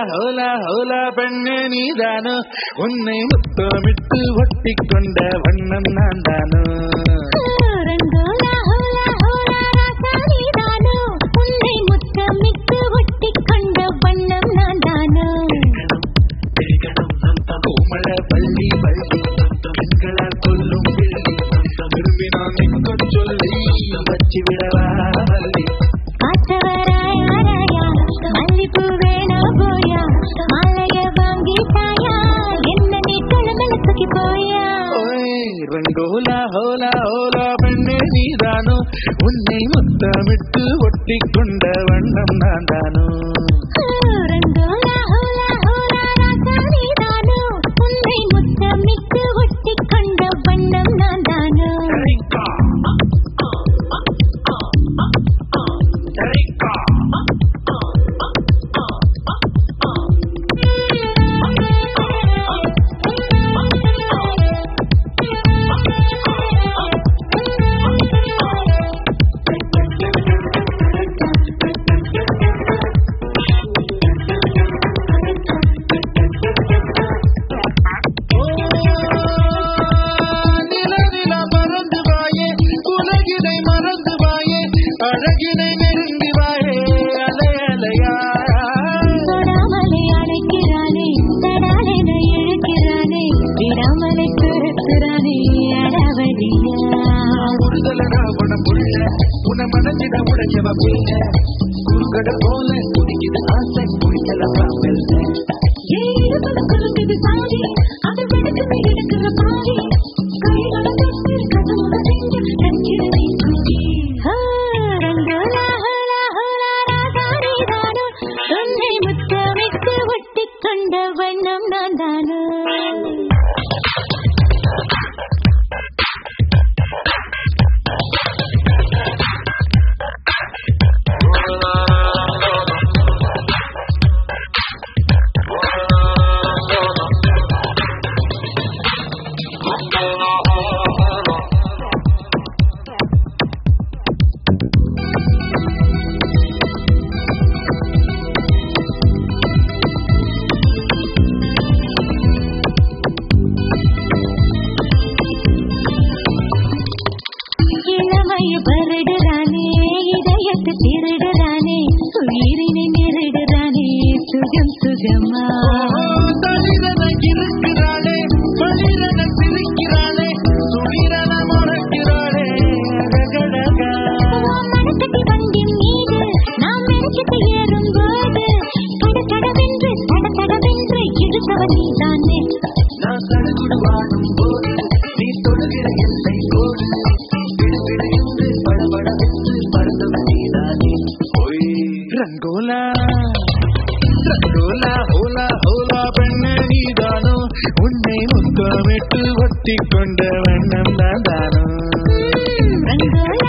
ஹோலா ஹோலா பெண்ணே நீதானோ உன்னை முத்தமிட்டு ஒட்டி கொண்ட வண்ணம் நான் தானோ ரங்கோலா ஹோலா ஹோலா ராசா நீதானோ உன்னை முத்தமிட்டு ஒட்டிக் கொண்ட வண்ணம் நான் தானோ கோமள பள்ளி பள்ளி பெண்களால் சொல்லும் பிள்ளை விரும்பினான் நிற்க சொல்லி வச்சு விடவா வள்ளி காத்தவராயா மல்லிப்பூ வேணா போயா மாலைய வாங்கி தாயா என்ன நீ குளமல தூக்கி போயா ஓய் ரங்கோலா ஹோலா ஹோலா பெண்ணே நீதானோ உன்னை முத்தமிட்டு ஒட்டி கொண்ட வண்ணம் நான் தானோ ரங்கோலா ஹோலா ஹோலா ராசா நீதானோ உன்னை முத்தமிட்டு ஒட்டிக் கொண்ட வண்ணம் நான் தானோ சரிக்கா. சரிக்கா. நில நில மறந்து வாயே உலகினை மறந்து வாயே அழகினை நெருங்கி வாயே அலை அலையா தொடாமலே அழைக்கிறானே தடாலென இழுக்கிறானே விடாமலே துரத்துறானே அடவழியா விடுதல ராவண புள்ள உன மனசிட உடைச்சவ புள்ள குறுகட போல குடிக்குது ஆசை குடிக்கலப்பா மெல்ல ஏழுபட குறுக்குது சாரி அது வெடுக்குது எடுக்கிற பாரி கைகள தொட்டு கதவுல செஞ்சு நெஞ்சிலே கூடி ரங்கோலா ஹோலா ஹோலா ராசா நீதானோ உன்னை முத்தமிட்டு ஒட்டிக் கொண்ட வண்ணம் நான் தானோ இளமைய பருடுறானே இதயத்தை திருடுறானே உயிரினை நெருடுறானே சுகம் சுகமா தளிரன இருக்கிறாளே தொழிலன சிரிக்கிறாளே துளிரன மறக்கிறாளே அழகழகா மனசடி வண்டின் மீது நாம் மெனக்கிட்டு ஏறும்போது கட கடவென்று தட தடவென்று இழுத்தவன் நீதானே நான் தடுகுடு வாழும் போது நீ தொடுகிற எல்லை கோடு விடு விடு என்று படபடவென்று பறந்தவன் நீதானே ஓய் ரங்கோலா ரங்கோலா ஹோலா ஹோலா பெண்ணே நீதானோ உன்னை முத்தமிட்டு ஒட்டி கொண்ட வண்ணம் தான் தானோ ரங்கோலா